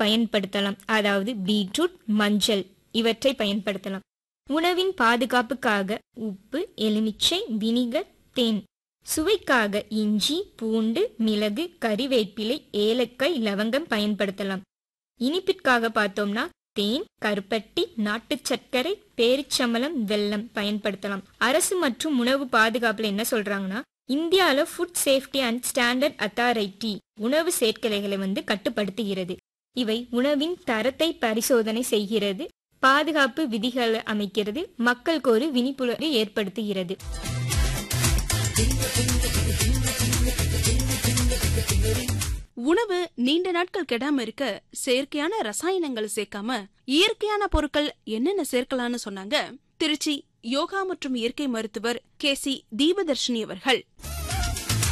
பயன்படுத்தலாம் அதாவது பீட்ரூட் மஞ்சள் இவற்றை பயன்படுத்தலாம் உணவின் பாதுகாப்புக்காக உப்பு எலுமிச்சை வினிகர் தேன் சுவைக்காக இஞ்சி பூண்டு மிளகு கறிவேப்பிலை ஏலக்காய் லவங்கம் பயன்படுத்தலாம் இனிப்பிற்காக பார்த்தோம்னா தேன் கருப்பட்டி நாட்டுச் சர்க்கரை பேரிச்சம்பளம் வெல்லம் பயன்படுத்தலாம் அரசு மற்றும் உணவு பாதுகாப்புல என்ன சொல்றாங்கன்னா இந்தியால food safety and standard authority உணவு சேர்க்கலைகளை வந்து கட்டுப்படுத்துகிறது இவை உணவின் தரத்தை பரிசோதனை செய்கிறது பாதுகாப்பு விதிகளை அமைக்கிறது மக்களுக்கு ஒரு விழிப்புணர்வை ஏற்படுத்துகிறது உணவு நீண்ட நாட்கள் கெடாம இருக்க செயற்கையான ரசாயனங்கள் சேர்க்காம இயற்கையான பொருட்கள் என்னென்ன சேர்க்கலாம்னு சொன்னாங்க திருச்சி யோகா மற்றும் இயற்கை மருத்துவர் கே சி தீபதர்ஷினி அவர்கள்